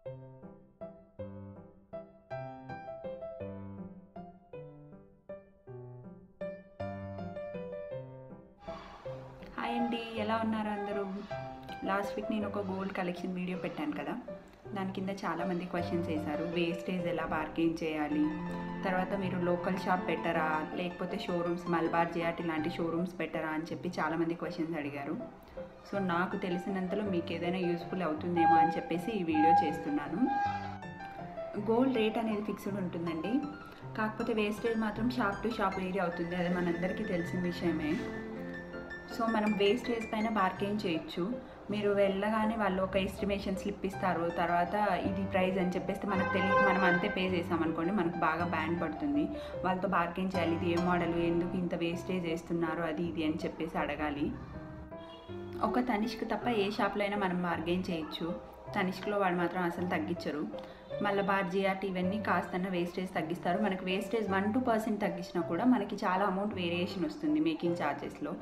hi అండి ఎలా ఉన్నారు అందరూ లాస్ట్ వీక్ నేను ఒక గోల్డ్ కలెక్షన్ వీడియో పెట్టాను కదా దాని కింద చాలామంది క్వశ్చన్స్ వేశారు వేస్టేజ్ ఎలా బార్గెన్ చేయాలి తర్వాత మీరు లోకల్ షాప్ పెట్టరా లేకపోతే షోరూమ్స్ మల్బార్ జియాట్ ఇలాంటి షోరూమ్స్ పెట్టరా అని చెప్పి చాలామంది క్వశ్చన్స్ అడిగారు సో నాకు తెలిసినంతలో మీకు ఏదైనా యూస్ఫుల్ అవుతుందేమో అని చెప్పేసి ఈ వీడియో చేస్తున్నాను గోల్డ్ రేట్ అనేది ఫిక్స్డ్ ఉంటుందండి కాకపోతే వేస్టేజ్ మాత్రం షాప్ టు షాప్ వేరీ అవుతుంది అది మనందరికీ తెలిసిన విషయమే సో మనం వేస్టేజ్ పైన బార్గెన్ చేయొచ్చు మీరు వెళ్ళగానే వాళ్ళు ఒక ఎస్టిమేషన్ స్లిప్ ఇస్తారు తర్వాత ఇది ప్రైస్ అని చెప్పేస్తే మనకు తెలియదు మనం అంతే పే చేసామనుకోండి మనకు బాగా బ్యాండ్ పడుతుంది వాళ్ళతో బార్గెన్ చేయాలి ఇది ఏ మోడల్ ఎందుకు ఇంత వేస్టేజ్ వేస్తున్నారు అది ఇది అని చెప్పేసి అడగాలి ఒక తనిష్క్ తప్ప ఏ షాప్లో అయినా మనం బార్గెన్ చేయొచ్చు తనిష్క్లో వాళ్ళు మాత్రం అసలు తగ్గించరు మళ్ళీ బార్ జిఆర్టీ ఇవన్నీ కాస్తన్న వేస్టేజ్ తగ్గిస్తారు మనకి వేస్టేజ్ వన్ టూ పర్సెంట్ తగ్గించినా కూడా మనకి చాలా అమౌంట్ వేరియేషన్ వస్తుంది మేకింగ్ ఛార్జెస్లో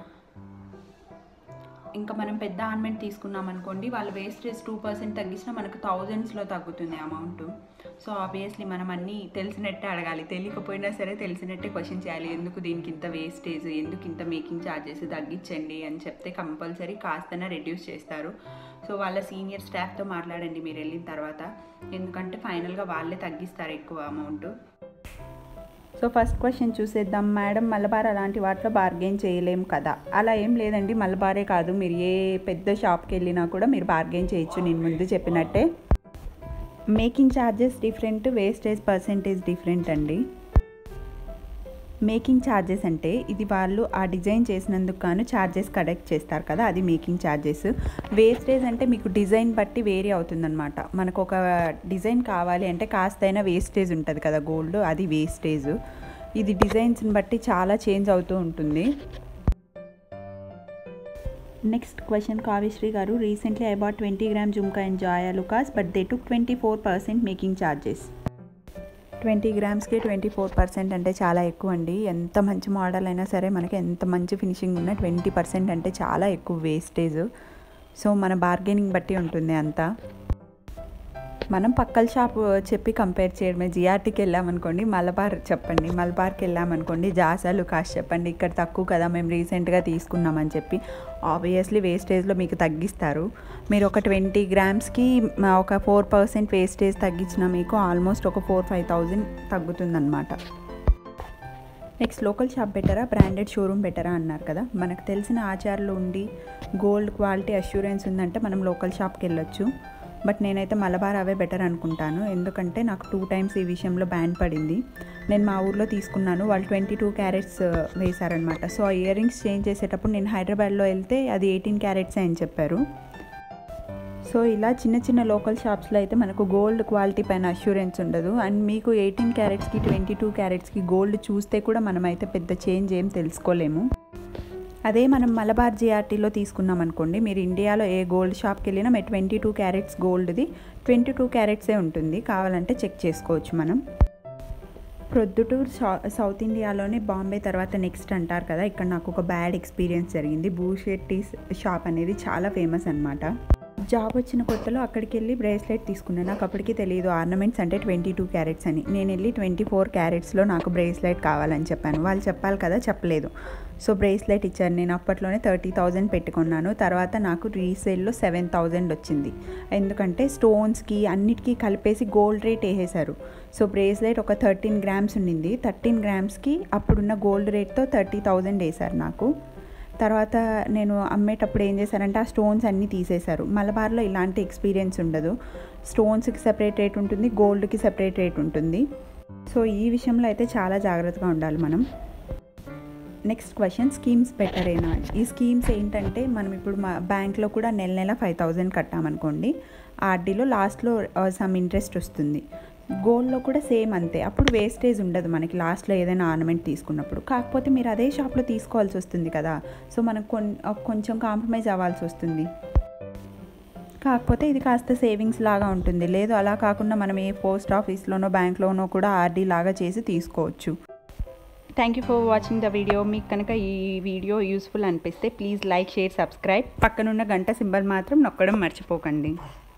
ఇంకా మనం పెద్ద ఆర్నమెంట్ తీసుకున్నాం అనుకోండి వాళ్ళు వేస్టేజ్ టూ పర్సెంట్ తగ్గించినా మనకు థౌజండ్స్లో తగ్గుతుంది అమౌంట్ సో ఆబ్వియస్లీ మనం అన్నీ తెలిసినట్టే అడగాలి తెలియకపోయినా సరే తెలిసినట్టే క్వశ్చన్ చేయాలి ఎందుకు దీనికి ఇంత వేస్టేజ్ ఎందుకు ఇంత మేకింగ్ ఛార్జెస్ తగ్గించండి అని చెప్తే కంపల్సరీ కాస్తన రెడ్యూస్ చేస్తారు సో వాళ్ళ సీనియర్ స్టాఫ్తో మాట్లాడండి మీరు వెళ్ళిన తర్వాత ఎందుకంటే ఫైనల్గా వాళ్ళే తగ్గిస్తారు ఎక్కువ అమౌంట్ సో ఫస్ట్ క్వశ్చన్ చూసేద్దాం మేడం మలబార్ అలాంటి వాటిలో బార్గెన్ చేయలేం కదా అలా ఏం లేదండి మలబారే కాదు మీరు ఏ పెద్ద షాప్కి వెళ్ళినా కూడా మీరు బార్గెన్ చేయొచ్చు నేను ముందు చెప్పినట్టే making charges different wastage percentage different అండి మేకింగ్ ఛార్జెస్ అంటే ఇది వాళ్ళు ఆ డిజైన్ చేసినందుకు గాను ఛార్జెస్ కలెక్ట్ చేస్తారు కదా అది మేకింగ్ ఛార్జెస్ వేస్టేజ్ అంటే మీకు డిజైన్ బట్టి వేరీ అవుతుందన్నమాట మనకు ఒక డిజైన్ కావాలి అంటే కాస్తైనా వేస్టేజ్ ఉంటుంది కదా గోల్డ్ అది వేస్టేజ్ ఇది డిజైన్స్ని బట్టి చాలా చేంజ్ అవుతూ ఉంటుంది నెక్స్ట్ క్వశ్చన్ కావ్యశ్రీ గారు recently I bought twenty gram jhumka and Joyalukkas but they took twenty four percent making charges twenty గ్రామ్స్కి ట్వంటీ ఫోర్ పర్సెంట్ అంటే చాలా ఎక్కువ అండి ఎంత మంచి మోడల్ అయినా సరే మనకి ఎంత మంచి ఫినిషింగ్ ఉన్నా ట్వంటీ పర్సెంట్ అంటే చాలా ఎక్కువ వేస్టేజ్ సో మన బార్గెనింగ్ బట్టి ఉంటుంది అంతా మనం పక్కల షాప్ చెప్పి కంపేర్ చేయడమే జిఆర్టీకి వెళ్ళామనుకోండి మలబార్ చెప్పండి మలబార్కి వెళ్ళామనుకోండి జాసాలు కాస్ట్ చెప్పండి ఇక్కడ తక్కువ కదా మేము రీసెంట్గా తీసుకున్నామని చెప్పి ఆబ్వియస్లీ వేస్టేజ్లో మీకు తగ్గిస్తారు మీరు ఒక ట్వంటీ గ్రామ్స్కి ఒక ఫోర్ పర్సెంట్ వేస్టేజ్ తగ్గించిన మీకు ఆల్మోస్ట్ ఒక ఫోర్ ఫైవ్ థౌజండ్ తగ్గుతుందన్నమాట నెక్స్ట్ లోకల్ షాప్ బెటరా బ్రాండెడ్ షోరూమ్ బెటరా అన్నారు కదా మనకు తెలిసిన ఆచారాలు ఉండి గోల్డ్ క్వాలిటీ అష్యూరెన్స్ ఉందంటే మనం లోకల్ షాప్కి వెళ్ళొచ్చు బట్ నేనైతే మలబార్ అవే బెటర్ అనుకుంటాను ఎందుకంటే నాకు టూ టైమ్స్ ఈ విషయంలో బ్యాన్ పడింది నేను మా ఊర్లో తీసుకున్నాను వాళ్ళు ట్వంటీ టూ క్యారెట్స్ వేశారనమాట సో ఆ ఇయర్ రింగ్స్ చేంజ్ చేసేటప్పుడు నేను హైదరాబాద్లో వెళ్తే అది ఎయిటీన్ క్యారెట్స్ అని చెప్పారు సో ఇలా చిన్న చిన్న లోకల్ షాప్స్లో అయితే మనకు గోల్డ్ క్వాలిటీ పైన అష్యూరెన్స్ ఉండదు అండ్ మీకు ఎయిటీన్ క్యారెట్స్కి ట్వంటీ టూ క్యారెట్స్కి గోల్డ్ చూస్తే కూడా మనమైతే పెద్ద చేంజ్ ఏం తెలుసుకోలేము అదే మనం మలబార్ జిఆర్టీలో తీసుకున్నాం అనుకోండి మీరు ఇండియాలో ఏ గోల్డ్ షాప్కి వెళ్ళినా మీరు ట్వంటీ టూ క్యారెట్స్ గోల్డ్ది ట్వంటీ టూ క్యారెట్సే ఉంటుంది కావాలంటే చెక్ చేసుకోవచ్చు మనం ప్రొద్దుటూర్ సౌత్ ఇండియాలోనే బాంబే తర్వాత నెక్స్ట్ అంటారు కదా ఇక్కడ నాకు ఒక బ్యాడ్ ఎక్స్పీరియన్స్ జరిగింది భూషెట్టి షాప్ అనేది చాలా ఫేమస్ అనమాట జాబ్ వచ్చిన కొత్తలో అక్కడికి వెళ్ళి బ్రేస్లెట్ తీసుకున్నాను నాకు అప్పటికి తెలియదు ఆర్నమెంట్స్ అంటే ట్వంటీ టూ క్యారెట్స్ అని నేను వెళ్ళి ట్వంటీ ఫోర్ క్యారెట్స్లో నాకు బ్రేస్లెట్ కావాలని చెప్పాను వాళ్ళు చెప్పాలి కదా చెప్పలేదు సో బ్రేస్లెట్ ఇచ్చారు నేను అప్పట్లోనే థర్టీ థౌజండ్ పెట్టుకున్నాను తర్వాత నాకు రీసేల్లో సెవెన్ థౌజండ్ వచ్చింది ఎందుకంటే స్టోన్స్కి అన్నిటికీ కలిపేసి గోల్డ్ రేట్ వేసేశారు సో బ్రేస్లెట్ ఒక థర్టీన్ గ్రామ్స్ ఉండింది థర్టీన్ గ్రామ్స్కి అప్పుడున్న గోల్డ్ రేట్తో థర్టీ థౌజండ్ వేశారు నాకు తర్వాత నేను అమ్మేటప్పుడు ఏం చేశారంటే ఆ స్టోన్స్ అన్నీ తీసేశారు మలబార్లో ఇలాంటి ఎక్స్పీరియన్స్ ఉండదు స్టోన్స్కి సెపరేట్ రేట్ ఉంటుంది గోల్డ్కి సెపరేట్ రేట్ ఉంటుంది సో ఈ విషయంలో అయితే చాలా జాగ్రత్తగా ఉండాలి మనం నెక్స్ట్ క్వశ్చన్ స్కీమ్స్ బెటరేనా ఈ స్కీమ్స్ ఏంటంటే మనం ఇప్పుడు మా బ్యాంక్లో కూడా నెల నెల ఫైవ్ థౌజండ్ కట్టామనుకోండి ఆర్డీలో లాస్ట్లో సమ్ ఇంట్రెస్ట్ వస్తుంది గోల్డ్లో కూడా సేమ్ అంతే అప్పుడు వేస్టేజ్ ఉండదు మనకి లాస్ట్లో ఏదైనా ఆర్నమెంట్ తీసుకున్నప్పుడు కాకపోతే మీరు అదే షాప్లో తీసుకోవాల్సి వస్తుంది కదా సో మనకు కొంచెం కాంప్రమైజ్ అవ్వాల్సి వస్తుంది కాకపోతే ఇది కాస్త సేవింగ్స్ లాగా ఉంటుంది లేదు అలా కాకుండా మనం ఏ పోస్ట్ ఆఫీస్లోనో బ్యాంక్లోనో కూడా ఆర్డీ లాగా చేసి తీసుకోవచ్చు thank you for watching the video మీకు కనుక ఈ వీడియో యూస్ఫుల్ అనిపిస్తే ప్లీజ్ లైక్ షేర్ సబ్స్క్రైబ్ పక్కనున్న గంట సింబల్ మాత్రం నొక్కడం మర్చిపోకండి